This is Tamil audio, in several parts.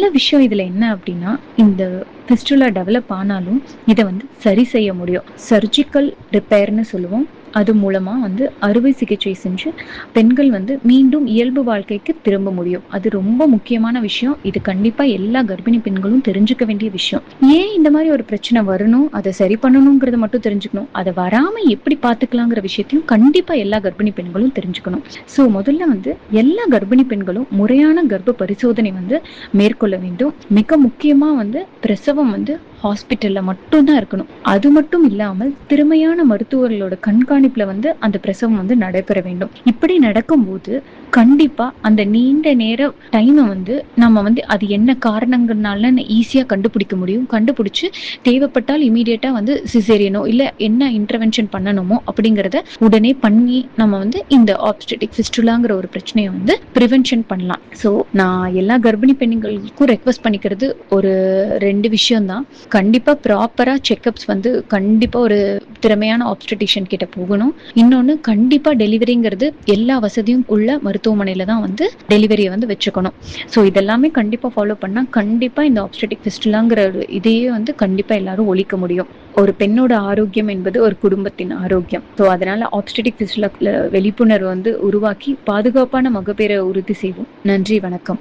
நல்ல விஷயம் இதுல என்ன அப்படின்னா இந்த பிஸ்டுலா டெவலப் ஆனாலும் இதை வந்து சரி செய்ய முடியும் சர்ஜிக்கல் ரிப்பேர்னு சொல்லுவோம் அது மூலமா வந்து அறுவை சிகிச்சை செஞ்சு பெண்கள் வந்து மீண்டும் இயல்பு வாழ்க்கைக்கு திரும்ப முடியும் அது ரொம்ப முக்கியமான விஷயம் இது கண்டிப்பா எல்லா கர்ப்பிணி பெண்களும் தெரிஞ்சுக்க வேண்டிய விஷயம் ஏன் இந்த மாதிரி ஒரு பிரச்சனை வரணும் அதை சரி பண்ணணுங்கிறத மட்டும் தெரிஞ்சுக்கணும் அதை வராம எப்படி பாத்துக்கலாங்கிற விஷயத்தையும் கண்டிப்பா எல்லா கர்ப்பிணி பெண்களும் தெரிஞ்சுக்கணும் ஸோ முதல்ல வந்து எல்லா கர்ப்பிணி பெண்களும் முறையான கர்ப்ப பரிசோதனை வந்து மேற்கொள்ள வேண்டும் மிக முக்கியமா வந்து பிரசவம் வந்து ஹாஸ்பிட்டல்ல மட்டும்தான் இருக்கணும் அது மட்டும் இல்லாமல் திறமையான மருத்துவர்களோட கண்காணிப்புல வந்து அந்த பிரசவம் வந்து நடைபெற வேண்டும் இப்படி நடக்கும்போது கண்டிப்பா அந்த நீண்ட நேர டைமை வந்து நம்ம வந்து அது என்ன காரணங்கள்னால ஈஸியா கண்டுபிடிக்க முடியும் கண்டுபிடிச்சு தேவைப்பட்டால் இமீடியட்டா வந்து சிசேரியனோ இல்ல என்ன இன்டர்வென்ஷன் பண்ணணுமோ அப்படிங்கறத உடனே பண்ணி நம்ம வந்து இந்த ஆப்ஸ்டெட்டிக் ஃபிஸ்டுலாங்கிற ஒரு பிரச்சனையை வந்து ப்ரிவென்ஷன் பண்ணலாம் ஸோ நான் எல்லா கர்ப்பிணி பெண்களுக்கும் ரெக்வஸ்ட் பண்ணிக்கிறது ஒரு ரெண்டு விஷயம் தான் கண்டிப்பா ப்ராப்பரா செக்கப்ஸ் வந்து கண்டிப்பா ஒரு திறமையான ஆப்ஸ்டடிஷியன் கிட்ட போகணும் இன்னொன்னு கண்டிப்பா டெலிவரிங்கிறது எல்லா வசதியும் உள்ள மருத்துவமனையில தான் வந்து டெலிவரியை வந்து வச்சுக்கணும் ஸோ இதெல்லாமே கண்டிப்பா ஃபாலோ பண்ணா கண்டிப்பா இந்த ஆப்ஸ்டடிக் ஃபிஸ்டுலாங்கிற ஒரு இதையே வந்து கண்டிப்பா எல்லாரும் ஒழிக்க முடியும் ஒரு பெண்ணோட ஆரோக்கியம் என்பது ஒரு குடும்பத்தின் ஆரோக்கியம் ஸோ அதனால ஆப்ஸ்டடிக் ஃபிஸ்டுலா விழிப்புணர்வு வந்து உருவாக்கி பாதுகாப்பான மகப்பேரை உறுதி செய்வோம் நன்றி வணக்கம்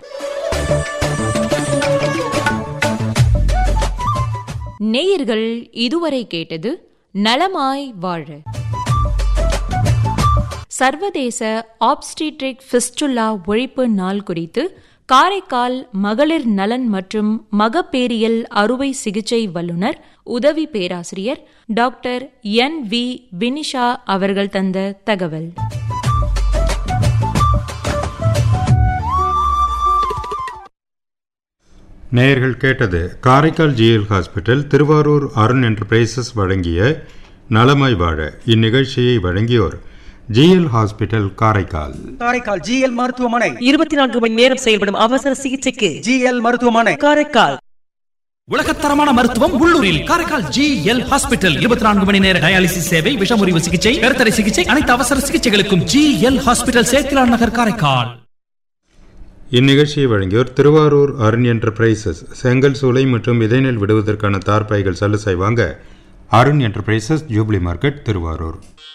நேயர்கள் இதுவரை கேட்டது நலமாய் வாழ சர்வதேச ஆப்ஸ்டிட்ரிக் ஃபிஸ்டுலா ஒழிப்பு நாள் குறித்து காரைக்கால் மகளிர் நலன் மற்றும் மகப்பேரியல் அறுவை சிகிச்சை வல்லுநர் உதவி பேராசிரியர் டாக்டர் என் வி வினிஷா அவர்கள் தந்த தகவல் நேயர்கள் கேட்டது Karaikal GL hospital Thiruvarur Arun enterprises வழங்கிய நலமாய் வாழ இந்நிகழ்ச்சியை வழங்கியோர் GL hospital Karaikal Karaikal GL மருத்துவமனை இருபத்தி நான்கு மணி நேரம் செயல்படும் அவசர சிகிச்சைக்கு ஜிஎல் மருத்துவமனை காரைக்கால் உலகத்தரமான மருத்துவம் உள்ளூரில் காரைக்கால் ஜி எல் ஹாஸ்பிட்டல் இருபத்தி நான்கு மணி நேர டயாலிசிஸ் சேவை விஷமுறிவு சிகிச்சை கருத்தடை சிகிச்சை அனைத்து அவசர சிகிச்சைகளுக்கும் ஜி எல் ஹாஸ்பிட்டல் சேத்திலான் நகர் காரைக்கால் இந்நிகழ்ச்சியை வழங்கியோர் திருவாரூர் அருண் என்டர்பிரைசஸ் செங்கல் சூளை மற்றும் விதைநெல் விடுவதற்கான தார்பாய்கள் சலுசை வாங்க Arun enterprises jubilee market Thiruvarur